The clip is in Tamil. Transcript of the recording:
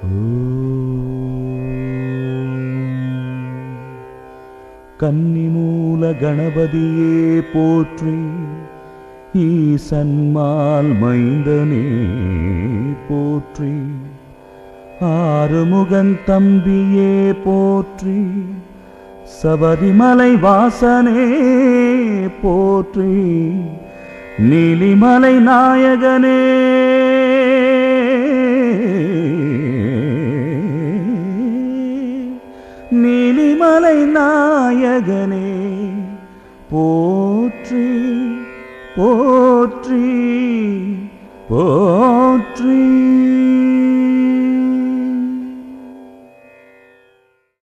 கன்னிமூல கணபதியே போற்றி ஈசன்மால் மைந்தனே போற்றி ஆறுமுகன் தம்பியே போற்றி சபரிமலை வாசனே போற்றி நீலிமலை நாயகனே நீலிமலை நாயகனே போற்றி போற்றி போற்றி